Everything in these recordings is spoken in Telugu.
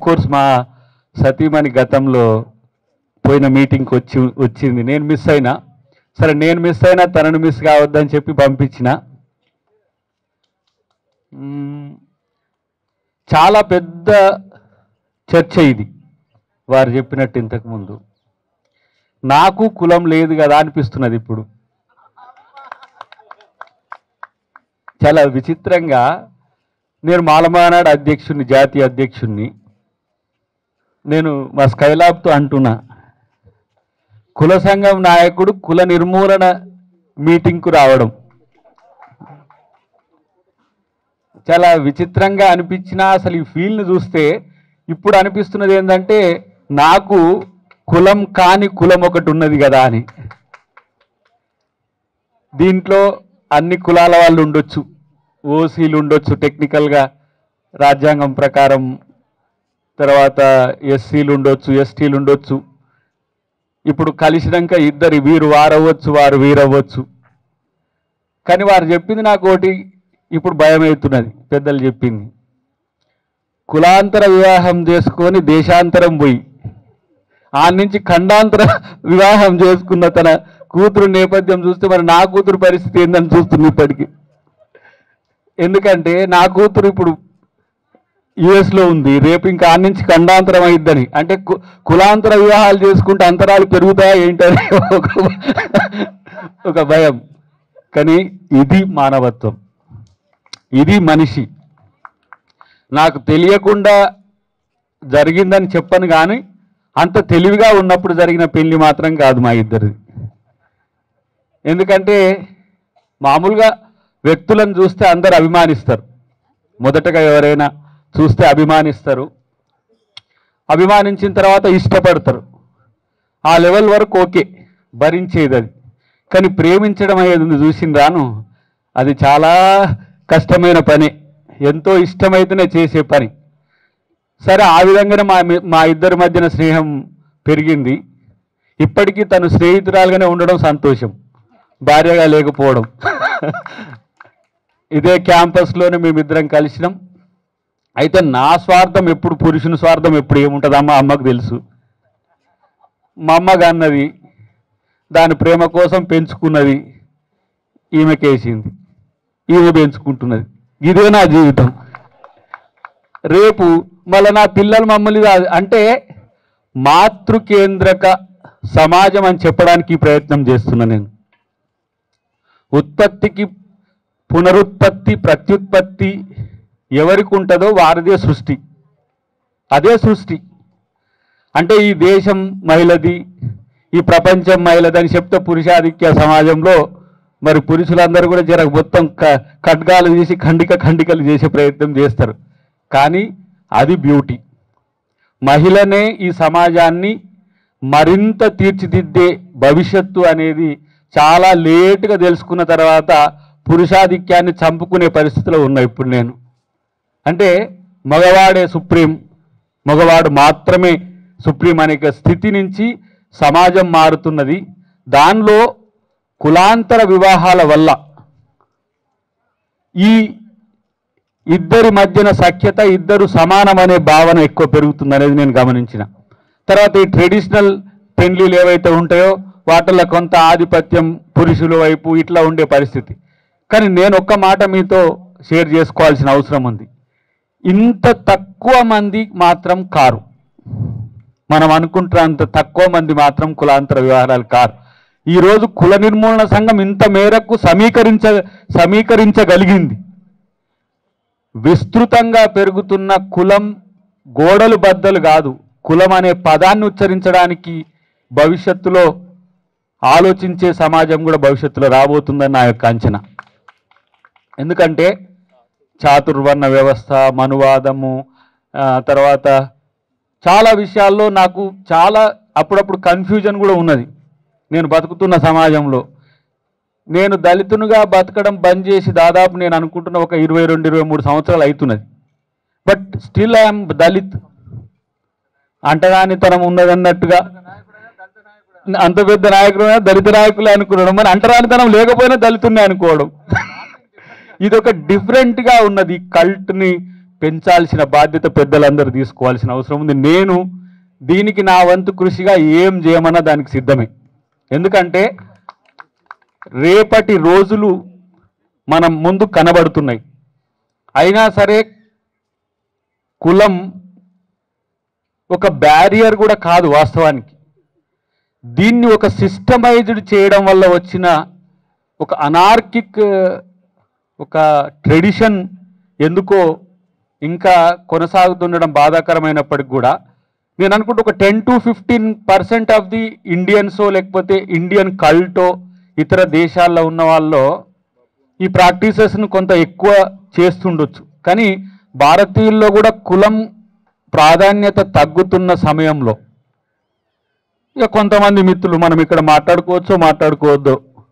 కోర్స్ మా సతీమణి గతంలో పోయిన మీటింగ్కి వచ్చి వచ్చింది నేను మిస్ అయినా సరే నేను మిస్ అయినా తనను మిస్ కావద్దని చెప్పి పంపించిన మ్మ్. చాలా పెద్ద చర్చ ఇది వారు చెప్పినట్టు ఇంతకుముందు నాకు కులం లేదు కదా అనిపిస్తున్నది ఇప్పుడు చాలా విచిత్రంగా నేను మాలమానాడు అధ్యక్షుడిని జాతీయ అధ్యక్షుడిని నేను మా స్కైలాబ్తో అంటున్నా కుల సంఘం నాయకుడు కుల నిర్మూలన మీటింగ్కు రావడం చాలా విచిత్రంగా అనిపించినా అసలు ఈ ఫీల్ని చూస్తే ఇప్పుడు అనిపిస్తున్నది ఏంటంటే నాకు కులం కాని కులం ఒకటి ఉన్నది కదా అని దీంట్లో అన్ని కులాల వాళ్ళు ఉండొచ్చు ఓసీలు ఉండొచ్చు టెక్నికల్గా రాజ్యాంగం ప్రకారం తర్వాత ఎస్సీలు ఉండొచ్చు ఎస్టీలు ఉండొచ్చు ఇప్పుడు కలిసినాక ఇద్దరు వీరు వారవ్వచ్చు వారు వీరవ్వచ్చు కానీ వారు చెప్పింది నాకు ఒకటి ఇప్పుడు భయం అవుతున్నది పెద్దలు చెప్పింది కులాంతర వివాహం చేసుకొని దేశాంతరం పోయి ఆ నుంచి ఖండాంతర వివాహం చేసుకున్న తన కూతురు నేపథ్యం చూస్తే మరి నా కూతురు పరిస్థితి ఏందని చూస్తుంది ఇప్పటికి ఎందుకంటే నా కూతురు ఇప్పుడు US లో ఉంది రేపు ఇంకా ఆ నుంచి ఖండాంతరం అయిద్దని అంటే కు- కులాంతర వివాహాలు చేసుకుంటే అంతరాలు పెరుగుతాయా ఏంటని ఒక ఒక భయం కానీ ఇది మానవత్వం ఇది మనిషి నాకు తెలియకుండా జరిగిందని చెప్పను కానీ అంత తెలివిగా ఉన్నప్పుడు జరిగిన పెళ్లి మాత్రం కాదు మా ఇద్దరిది ఎందుకంటే మామూలుగా వ్యక్తులను చూస్తే అందరు అభిమానిస్తారు మొదటగా ఎవరైనా చూస్తే అభిమానిస్తారు అభిమానించిన తర్వాత ఇష్టపడతారు ఆ లెవెల్ వరకు ఓకే భరించేది అది కానీ ప్రేమించడం అనేది ఉంది చూసిన రాను అది చాలా కష్టమైన పని ఎంతో ఇష్టమైతేనే చేసే పని సరే ఆ విధంగానే మా మీ- మా ఇద్దరి మధ్యన స్నేహం పెరిగింది ఇప్పటికీ తను స్నేహితురాలుగానే ఉండడం సంతోషం భార్యగా లేకపోవడం ఇదే క్యాంపస్లోనే మేమిద్దరం కలిసినాం అయితే నా స్వార్థం ఎప్పుడు పురుషుని స్వార్థం ఎప్పుడు ఏముంటుంది అమ్మ అమ్మకు తెలుసు మా అమ్మగా అన్నది దాని ప్రేమ కోసం పెంచుకున్నది ఈమెకేసింది ఈమె పెంచుకుంటున్నది ఇదే నా జీవితం రేపు మళ్ళీ నా పిల్లలు మమ్మల్ని రా- అంటే మాతృకేంద్రక సమాజం అని చెప్పడానికి ఈ ప్రయత్నం చేస్తున్నా నేను ఉత్పత్తికి పునరుత్పత్తి ప్రత్యుత్పత్తి ఎవరికి ఉంటుందో వారిదే సృష్టి అదే సృష్టి అంటే ఈ దేశం మహిళది ఈ ప్రపంచం మహిళది అని చెప్తే పురుషాధిక్య సమాజంలో మరి పురుషులందరూ కూడా జర మొత్తం క- ఖడ్గాలు చేసి ఖండిక ఖండికలు చేసే ప్రయత్నం చేస్తారు కానీ అది బ్యూటీ మహిళనే ఈ సమాజాన్ని మరింత తీర్చిదిద్దే భవిష్యత్తు అనేది చాలా లేటుగా తెలుసుకున్న తర్వాత పురుషాధిక్యాన్ని చంపుకునే పరిస్థితిలో ఉన్నా ఇప్పుడు నేను అంటే మగవాడే సుప్రీం మగవాడు మాత్రమే సుప్రీం అనే ఒక స్థితి నుంచి సమాజం మారుతున్నది దానిలో కులాంతర వివాహాల వల్ల ఈ ఇద్దరి మధ్యన సఖ్యత ఇద్దరు సమానం అనే భావన ఎక్కువ పెరుగుతుంది అనేది నేను గమనించిన తర్వాత ఈ ట్రెడిషనల్ పెళ్లిలు ఏవైతే ఉంటాయో వాటిల్లో కొంత ఆధిపత్యం పురుషుల వైపు ఇట్లా ఉండే పరిస్థితి కానీ నేను ఒక్క మాట మీతో షేర్ చేసుకోవాల్సిన అవసరం ఉంది ఇంత తక్కువ మంది మాత్రం కారు మనం అనుకుంటున్నంత తక్కువ మంది మాత్రం కులాంతర వ్యవహారాలు కారు ఈరోజు కుల నిర్మూలన సంఘం ఇంత మేరకు సమీకరించ సమీకరించగలిగింది విస్తృతంగా పెరుగుతున్న కులం గోడలు బద్దలు కాదు కులం అనే పదాన్ని ఉచ్చరించడానికి భవిష్యత్తులో ఆలోచించే సమాజం కూడా భవిష్యత్తులో రాబోతుందని నా యొక్క అంచనా ఎందుకంటే చాతుర్వర్ణ వ్యవస్థ మనువాదము ఆ, తర్వాత చాలా విషయాల్లో నాకు చాలా అప్పుడప్పుడు కన్ఫ్యూజన్ కూడా ఉన్నది నేను బతుకుతున్న సమాజంలో నేను దళితునిగా బతకడం బంద్ చేసి దాదాపు నేను అనుకుంటున్న ఒక ఇరవై రెండు ఇరవై మూడు సంవత్సరాలు అవుతున్నది బట్ స్టిల్ ఐఎమ్ దళిత్ అంటరానితనం ఉన్నదన్నట్టుగా అంత పెద్ద నాయకుడు దళిత నాయకులే అనుకున్నాడు మరి అంటరానితనం లేకపోయినా దళితున్నే అనుకోవడం ఇది ఒక డిఫరెంట్గా ఉన్నది కల్ట్ని పెంచాల్సిన బాధ్యత పెద్దలందరూ తీసుకోవాల్సిన అవసరం ఉంది నేను దీనికి నా వంతు కృషిగా ఏం చేయమన్నా దానికి సిద్ధమే ఎందుకంటే రేపటి రోజులు మనం ముందు కనబడుతున్నాయి అయినా సరే కులం ఒక బ్యారియర్ కూడా కాదు వాస్తవానికి దీన్ని ఒక సిస్టమైజ్డ్ చేయడం వల్ల వచ్చిన ఒక అనార్కిక్ ఒక ట్రెడిషన్ ఎందుకో ఇంకా కొనసాగుతుండడం బాధాకరమైనప్పటికి కూడా నేను అనుకుంటే ఒక ten to fifteen percent of the ఇండియన్సో లేకపోతే ఇండియన్ కల్టో ఇతర దేశాల్లో ఉన్న వాళ్ళలో ఈ ప్రాక్టీసెస్ను కొంత ఎక్కువ చేస్తుండొచ్చు కానీ భారతీయుల్లో కూడా కులం ప్రాధాన్యత తగ్గుతున్న సమయంలో ఇక కొంతమంది మిత్రులు మనం ఇక్కడ మాట్లాడుకోవచ్చో మాట్లాడుకోవద్దో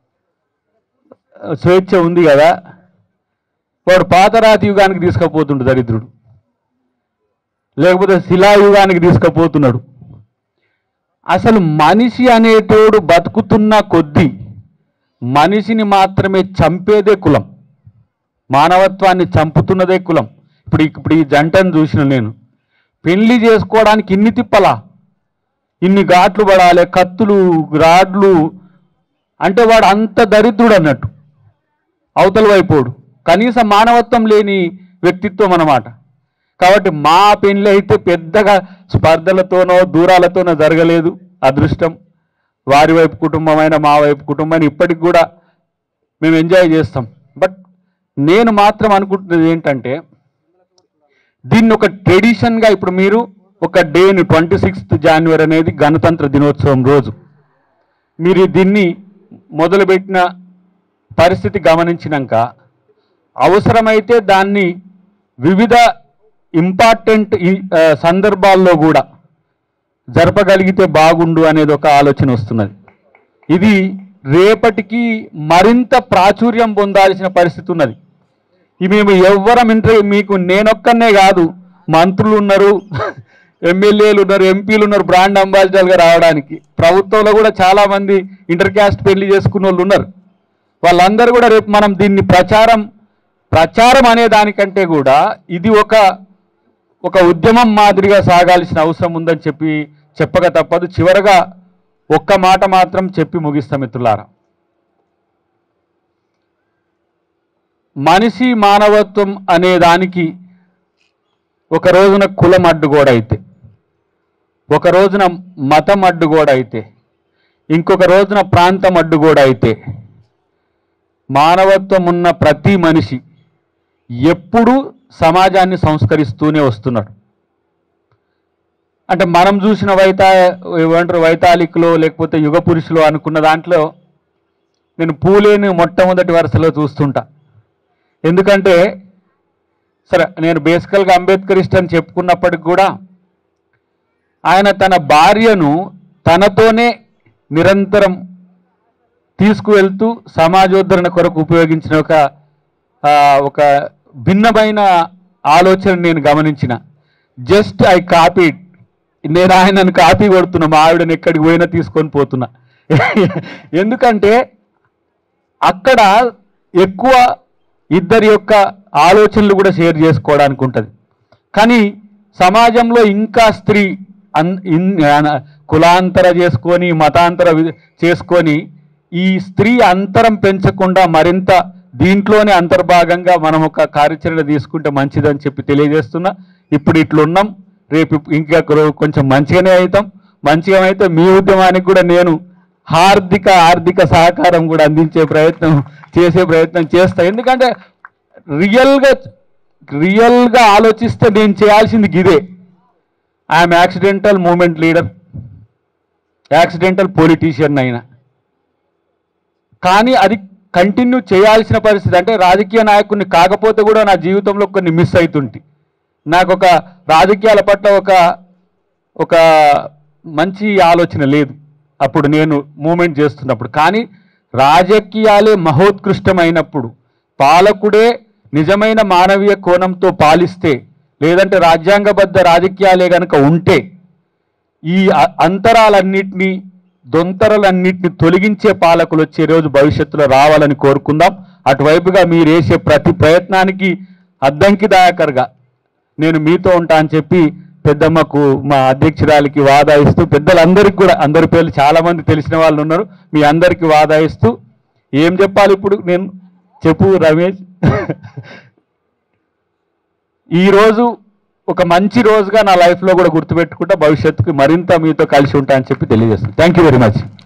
స్వేచ్ఛ ఉంది కదా వాడు పాతరాతి యుగానికి తీసుకుపోతుండు దరిద్రుడు లేకపోతే శిలాయుగానికి తీసుకుపోతున్నాడు అసలు మనిషి అనేటోడు బతుకుతున్న కొద్దీ మనిషిని మాత్రమే చంపేదే కులం మానవత్వాన్ని చంపుతున్నదే కులం ఇప్పుడు ఈ- ఇప్పుడు ఈ జంటను చూసిన నేను పెళ్లి చేసుకోవడానికి ఇన్ని తిప్పలా ఇన్ని ఘాట్లు పడాలి కత్తులు రాడ్లు అంటే వాడు అంత దరిద్రుడు అన్నట్టు అవతల వైపోడు కనీసం మానవత్వం లేని వ్యక్తిత్వం అన్నమాట కాబట్టి మా పెళ్ళి అయితే పెద్దగా స్పర్ధలతోనో దూరాలతోనో జరగలేదు అదృష్టం వారి వైపు కుటుంబమైన మా వైపు కుటుంబాన్ని ఇప్పటికి కూడా మేము ఎంజాయ్ చేస్తాం బట్ నేను మాత్రం అనుకుంటున్నది ఏంటంటే దీన్ని ఒక ట్రెడిషన్గా ఇప్పుడు మీరు ఒక డేని ట్వంటీ సిక్స్త్ జనవరి అనేది గణతంత్ర దినోత్సవం రోజు మీరు దీన్ని మొదలుపెట్టిన పరిస్థితి గమనించినాక అవసరమైతే దాన్ని వివిధ ఇంపార్టెంట్ ఈ- ఆ, సందర్భాల్లో కూడా జరపగలిగితే బాగుండు అనేది ఒక ఆలోచన వస్తున్నది ఇది రేపటికి మరింత ప్రాచుర్యం పొందాల్సిన పరిస్థితి ఉన్నది ఈ మేము ఎవ్వరం ఇంటర్ మీకు నేనొక్కనే కాదు మంత్రులు ఉన్నారు ఎమ్మెల్యేలు ఉన్నారు ఎంపీలు ఉన్నారు బ్రాండ్ అంబాసిడర్గా రావడానికి ప్రభుత్వంలో కూడా చాలా మంది ఇంటర్ క్యాస్ట్ పెళ్లి చేసుకున్న వాళ్ళు ఉన్నారు వాళ్ళందరూ కూడా రేపు మనం దీన్ని ప్రచారం ప్రచారం అనే దానికంటే కూడా ఇది ఒక ఒక ఉద్యమం మాదిరిగా సాగాల్సిన అవసరం ఉందని చెప్పి చెప్పక తప్పదు చివరగా ఒక్క మాట మాత్రం చెప్పి ముగిస్తాం మిత్రులారా మనిషి మానవత్వం అనే దానికి ఒక రోజున కులం అడ్డుగోడ అయితే ఒక రోజున మతం అడ్డుగోడ అయితే ఇంకొక రోజున ప్రాంతం అడ్డుగోడ అయితే మానవత్వం ఉన్న ప్రతి మనిషి ఎప్పుడూ సమాజాన్ని సంస్కరిస్తూనే వస్తున్నాడు అంటే మనం చూసిన వైతా ఏమంటారు వైతాళికులో లేకపోతే యుగ పురుషులు అనుకున్న దాంట్లో నేను పూలేని మొట్టమొదటి వరుసలో చూస్తుంటా ఎందుకంటే సరే నేను బేసికల్గా అంబేద్కరిస్ట్ అని చెప్పుకున్నప్పటికి కూడా ఆయన తన భార్యను తనతోనే నిరంతరం తీసుకువెళ్తూ సమాజోద్ధరణ కొరకు ఉపయోగించిన ఒక ఆ, ఒక భిన్నమైన ఆలోచన నేను గమనించిన జస్ట్ ఐ కాపీడ్ నేను ఆయనను కాపీ కొడుతున్నా మా ఆవిడని ఎక్కడికి పోయినా తీసుకొని పోతున్నా ఎందుకంటే అక్కడ ఎక్కువ ఇద్దరి యొక్క ఆలోచనలు కూడా షేర్ చేసుకోవడానికి ఉంటుంది కానీ సమాజంలో ఇంకా స్త్రీ అన్ ఇన్ అన- కులాంతర చేసుకొని మతాంతర వి- చేసుకొని ఈ స్త్రీ అంతరం పెంచకుండా మరింత దీంట్లోనే అంతర్భాగంగా మనం ఒక కార్యాచరణ తీసుకుంటే మంచిదని చెప్పి తెలియజేస్తున్నా ఇప్పుడు ఇట్లున్నాం రేపు ఇంకా కొ- కొంచెం మంచిగానే అవుతాం మంచిగా అయితే మీ ఉద్యమానికి కూడా నేను హార్దిక ఆర్థిక సహకారం కూడా అందించే ప్రయత్నం చేసే ప్రయత్నం చేస్తా ఎందుకంటే రియల్గా రియల్గా ఆలోచిస్తే నేను చేయాల్సింది ఇదే I'm accidental moment leader accidental politician అయినా కానీ అది కంటిన్యూ చేయాల్సిన పరిస్థితి అంటే రాజకీయ నాయకుడిని కాకపోతే కూడా నా జీవితంలో కొన్ని మిస్ అవుతుంటి నాకు ఒక రాజకీయాల పట్ల ఒక ఒక మంచి ఆలోచన లేదు అప్పుడు నేను మూమెంట్ చేస్తున్నప్పుడు కానీ రాజకీయాలే మహోత్కృష్టమైనప్పుడు పాలకుడే నిజమైన మానవీయ కోణంతో పాలిస్తే లేదంటే రాజ్యాంగబద్ధ రాజకీయాలే గనక ఉంటే ఈ అ- అంతరాలన్నిటినీ దొంతరలన్నిటిని తొలగించే పాలకులు వచ్చే రోజు భవిష్యత్తులో రావాలని కోరుకుందాం అటువైపుగా మీరు వేసే ప్రతి ప్రయత్నానికి అద్దంకి దాయకర్గా నేను మీతో ఉంటా అని చెప్పి పెద్దమ్మకు మా అధ్యక్షురాలికి వాదాయిస్తూ పెద్దలందరికీ కూడా అందరి పేర్లు చాలా మంది తెలిసిన వాళ్ళు ఉన్నారు మీ అందరికీ వాదాయిస్తూ ఏం చెప్పాలి ఇప్పుడు నేను చెప్పు రమేష్ ఈ రోజు ఒక మంచి రోజుగా నా లైఫ్లో కూడా గుర్తుపెట్టుకుంటా భవిష్యత్తుకు మరింత మీతో కలిసి ఉంటా అని చెప్పి తెలియజేస్తాను థ్యాంక్ యూ వెరీ మచ్